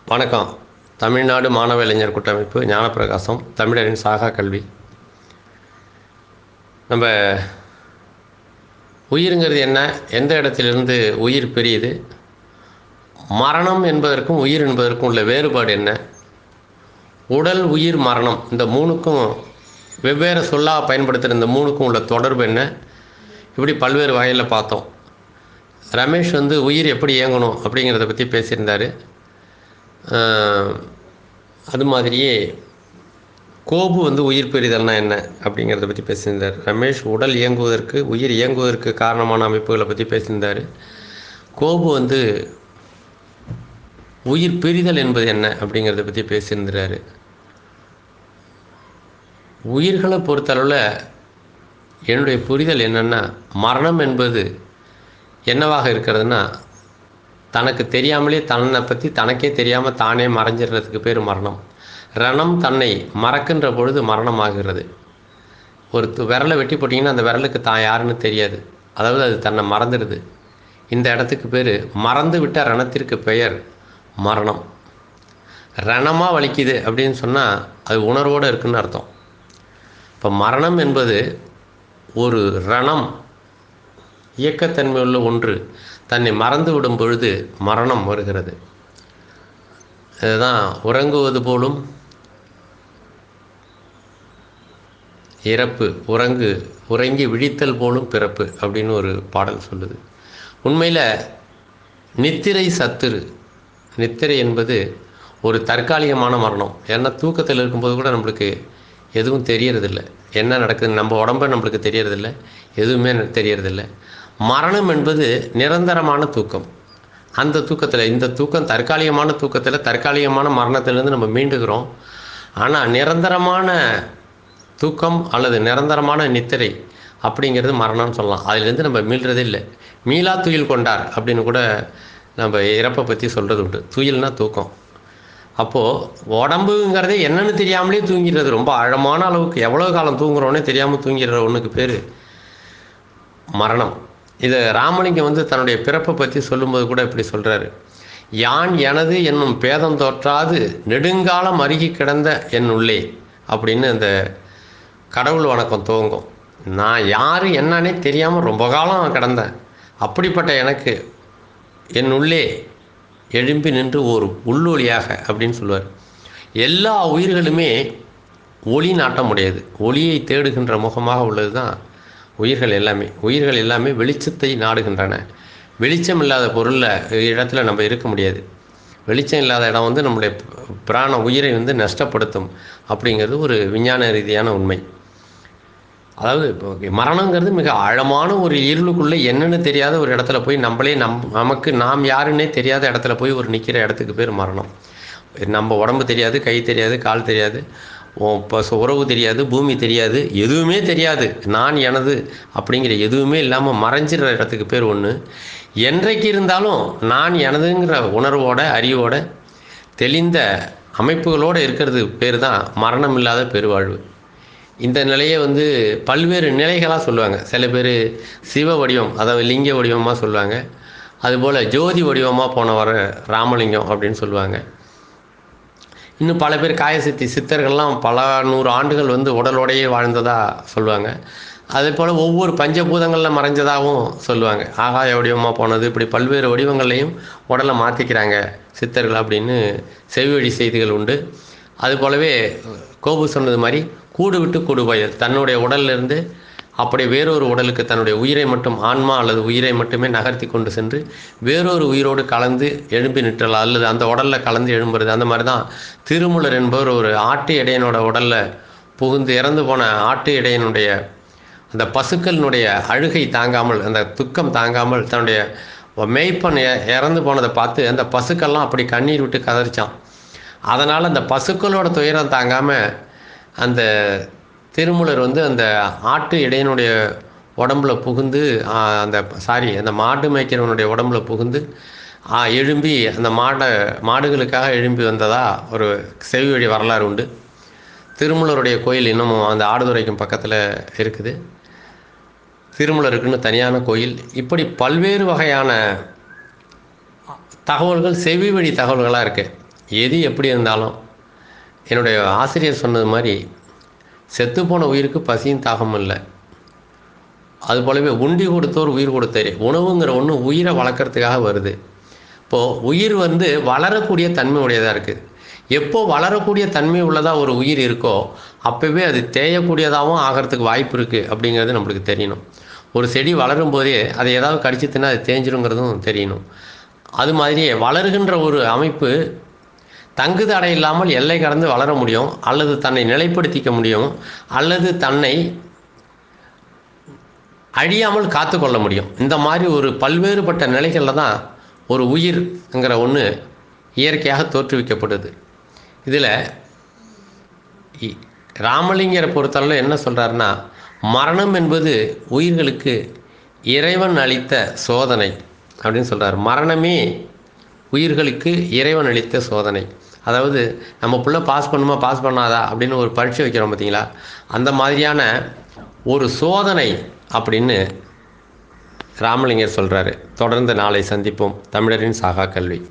வணக்கம் தமிழ்நாடு மாணவ இளைஞர் கூட்டமைப்பு ஞானப்பிரகாசம் தமிழரின் சாகா கல்வி நம்ம உயிருங்கிறது என்ன எந்த இடத்திலிருந்து உயிர் பிரியுது மரணம் என்பதற்கும் உயிர் என்பதற்கும் உள்ள வேறுபாடு என்ன உடல் உயிர் மரணம் இந்த மூணுக்கும் வெவ்வேறு சொல்லாக பயன்படுத்துகிற இந்த மூணுக்கும் உள்ள தொடர்பு என்ன இப்படி பல்வேறு வகையில் பார்த்தோம் ரமேஷ் வந்து உயிர் எப்படி இயங்கணும் அப்படிங்கிறத பற்றி பேசியிருந்தார் ஆஹ், அது மாதிரியே கோபு வந்து உயிர் பெரிதல்னா என்ன அப்படிங்கிறத பற்றி பேசியிருந்தார் ரமேஷ் உடல் இயங்குவதற்கு உயிர் இயங்குவதற்கு காரணமான அமைப்புகளை பற்றி பேசியிருந்தார் கோபு வந்து உயிர் பிரிதல் என்பது என்ன அப்படிங்கிறத பற்றி பேசியிருந்தார் உயிர்களை பொறுத்தளவில் என்னுடைய புரிதல் என்னென்னா மரணம் என்பது என்னவாக இருக்கிறதுனா தனக்கு தெரியாமலே தன்னை பற்றி தனக்கே தெரியாமல் தானே மறைஞ்சிடுறதுக்கு பேர் மரணம் ரணம் தன்னை மறக்கின்ற பொழுது மரணமாகிறது ஒரு து- விரலை வெட்டி போட்டிங்கன்னா அந்த விரலுக்கு தான் யாருன்னு தெரியாது அதாவது அது தன்னை மறந்துடுது இந்த இடத்துக்கு பேர் மறந்து விட்ட ரணத்திற்கு பெயர் மரணம் ரணமாக வலிக்குது அப்படின்னு சொன்னால் அது உணர்வோடு இருக்குன்னு அர்த்தம் இப்போ மரணம் என்பது ஒரு ரணம் இயக்கத்தன்மை உள்ள ஒன்று தன்னை மறந்து விடும் பொழுது மரணம் வருகிறது இதுதான் உறங்குவது போலும் இறப்பு உறங்கு உறங்கி விழித்தல் போலும் பிறப்பு அப்படின்னு ஒரு பாடல் சொல்லுது உண்மையில் நித்திரை சத்துரு நித்திரை என்பது ஒரு தற்காலிகமான மரணம் ஏன்னா தூக்கத்தில் இருக்கும்போது கூட நம்மளுக்கு எதுவும் தெரியறதில்ல என்ன நடக்குது நம்ம உடம்ப நம்மளுக்கு தெரியறதில்ல எதுவுமே தெரியறதில்ல மரணம் என்பது நிரந்தரமான தூக்கம் அந்த தூக்கத்தில் இந்த தூக்கம் தற்காலிகமான தூக்கத்தில் தற்காலிகமான மரணத்திலிருந்து நம்ம மீண்டுகிறோம் ஆனால் நிரந்தரமான தூக்கம் அல்லது நிரந்தரமான நித்திரை அப்படிங்கிறது மரணம்னு சொல்லலாம் அதிலிருந்து நம்ம மீள்றதே இல்லை மீளா துயில் கொண்டார் அப்படின்னு கூட நம்ம இறப்பை பற்றி சொல்கிறது உண்டு துயில்னா தூக்கம் அப்போது உடம்புங்கிறதே என்னன்னு தெரியாமலே தூங்கிடுறது ரொம்ப ஆழமான அளவுக்கு எவ்வளோ காலம் தூங்குறோன்னே தெரியாமல் தூங்கிடுற ஒன்றுக்கு பேர் மரணம் இதை ராமலிங்கம் வந்து தன்னுடைய பிறப்பை பற்றி சொல்லும்போது கூட இப்படி சொல்கிறாரு யான் எனது என்னும் பேதம் தோற்றாது நெடுங்காலம் அருகி கிடந்த என் உள்ளே அப்படின்னு அந்த கடவுள் வணக்கம் துவங்கும் நான் யார் என்னன்னே தெரியாமல் ரொம்ப காலம் கிடந்தேன் அப்படிப்பட்ட எனக்கு என் உள்ளே எழும்பி நின்று ஒரு உள்ளொளியாக அப்படின்னு சொல்லுவார் எல்லா உயிர்களுமே ஒளி நாட்டம் உடையது ஒளியை தேடுகின்ற முகமாக உள்ளது தான் உயிர்கள் எல்லாமே உயிர்கள் எல்லாமே வெளிச்சத்தை நாடுகின்றன வெளிச்சம் இல்லாத பொருளில் இடத்துல நம்ம இருக்க முடியாது வெளிச்சம் இல்லாத இடம் வந்து நம்முடைய பிராண உயிரை வந்து நஷ்டப்படுத்தும் அப்படிங்கிறது ஒரு விஞ்ஞான ரீதியான உண்மை அதாவது இப்போ மரணங்கிறது மிக ஆழமான ஒரு இருளுக்குள்ளே என்னன்னு தெரியாத ஒரு இடத்துல போய் நம்மளே நம் நமக்கு நாம் யாருன்னே தெரியாத இடத்துல போய் ஒரு நிற்கிற இடத்துக்கு பேர் மரணம் நம்ம உடம்பு தெரியாது கை தெரியாது கால் தெரியாது இப்போ உறவு தெரியாது பூமி தெரியாது எதுவுமே தெரியாது நான் எனது அப்படிங்கிற எதுவுமே இல்லாமல் மறைஞ்சிடுற இடத்துக்கு பேர் ஒன்று என்றைக்கு இருந்தாலும் நான் எனதுங்கிற உணர்வோட அறிவோட தெளிந்த அமைப்புகளோடு இருக்கிறது பேர் தான் மரணம் இல்லாத பெருவாழ்வு இந்த நிலையை வந்து பல்வேறு நிலைகளாக சொல்லுவாங்க சில பேர் சிவ வடிவம் அதாவது லிங்க வடிவமாக சொல்லுவாங்க அதுபோல் ஜோதி வடிவமாக போனவர் ராமலிங்கம் அப்படின்னு சொல்லுவாங்க இன்னும் பல பேர் காயசித்தி சித்தர்கள்லாம் பல நூறு ஆண்டுகள் வந்து உடலோடையே வாழ்ந்ததாக சொல்லுவாங்க அதே போல் ஒவ்வொரு பஞ்சபூதங்களில் மறைஞ்சதாகவும் சொல்லுவாங்க ஆகாய வடிவமாக போனது இப்படி பல்வேறு வடிவங்களையும் உடலை மாற்றிக்கிறாங்க சித்தர்கள் அப்படின்னு செவிவழி செய்திகள் உண்டு அது போலவே கோபு சொன்னது மாதிரி கூடு விட்டு கூடு பயல் தன்னுடைய உடல்ல இருந்து அப்படியே வேறொரு உடலுக்கு தன்னுடைய உயிரை மட்டும் ஆன்மா அல்லது உயிரை மட்டுமே நகர்த்தி கொண்டு சென்று வேறொரு உயிரோடு கலந்து எழும்பி நிற்றல் அல்லது அந்த உடலில் கலந்து எழும்புறது அந்த மாதிரி தான் திருமூலர் என்பவர் ஒரு ஆட்டு இடையனோட உடலில் புகுந்து இறந்து போன ஆட்டு இடையனுடைய அந்த பசுக்களினுடைய அழுகை தாங்காமல் அந்த துக்கம் தாங்காமல் தன்னுடைய மேய்ப்பன் இ- இறந்து போனதை பார்த்து அந்த பசுக்கள்லாம் அப்படி கண்ணீர் விட்டு கதறிச்சான் அதனால் அந்த பசுக்களோட துயரம் தாங்காமல் அந்த திருமூலர் வந்து அந்த ஆட்டு இடையனுடைய உடம்புல புகுந்து ஆ, அந்த சாரி அந்த மாடு மேய்க்கிறவனுடைய உடம்புல புகுந்து ஆ, எழும்பி அந்த மாடை மாடுகளுக்காக எழும்பி வந்ததா ஒரு செவி வழி வரலாறு உண்டு திருமூலருடைய கோயில் இன்னமும் அந்த ஆடுதுறைக்கும் பக்கத்தில் இருக்குது திருமூலருக்குன்னு தனியான கோயில் இப்படி பல்வேறு வகையான தகவல்கள் செவி வழி தகவல்களாக இருக்குது எது எப்படி இருந்தாலும் என்னுடைய ஆசிரியர் சொன்னது மாதிரி செத்துப்போன உயிருக்கு பசியும் தாகமும் இல்லை அது போலவே உண்டி கொடுத்தோர் உயிர் கொடுத்தாரு உணவுங்கிற ஒன்று உயிரை வளர்க்குறதுக்காக வருது இப்போது உயிர் வந்து வளரக்கூடிய தன்மை உடையதாக இருக்குது எப்போ வளரக்கூடிய தன்மை உள்ளதாக ஒரு உயிர் இருக்கோ அப்போவே அது தேயக்கூடியதாகவும் ஆகிறதுக்கு வாய்ப்பு இருக்குது அப்படிங்கிறது நம்மளுக்கு தெரியணும் ஒரு செடி வளரும் போதே அதை ஏதாவது கடிச்சித்துனா அது தேஞ்சிருங்கிறதும் தெரியணும் அது மாதிரியே வளருகின்ற ஒரு அமைப்பு தங்கு தடை இல்லாமல் எல்லை கடந்து வளர முடியும் அல்லது தன்னை நிலைப்படுத்திக்க முடியும் அல்லது தன்னை அழியாமல் காத்துக்கொள்ள முடியும் இந்த மாதிரி ஒரு பல்வேறுபட்ட நிலைகளில் தான் ஒரு உயிர்ங்கிற ஒன்று இயற்கையாக தோற்றுவிக்கப்படுது இதில் ராமலிங்கரை பொறுத்தளவில் என்ன சொல்கிறாருன்னா மரணம் என்பது உயிர்களுக்கு இறைவன் அளித்த சோதனை அப்படின்னு சொல்கிறார் மரணமே உயிர்களுக்கு இறைவன் அளித்த சோதனை அதாவது நம்ம புள்ள பாஸ் பண்ணுமா பாஸ் பண்ணாதா அப்படின்னு ஒரு பரீட்சை வைக்கிறோம் பார்த்தீங்களா அந்த மாதிரியான ஒரு சோதனை அப்படின்னு ராமலிங்கர் சொல்கிறாரு தொடர்ந்து நாளை சந்திப்போம் தமிழரின் சாகா கல்வி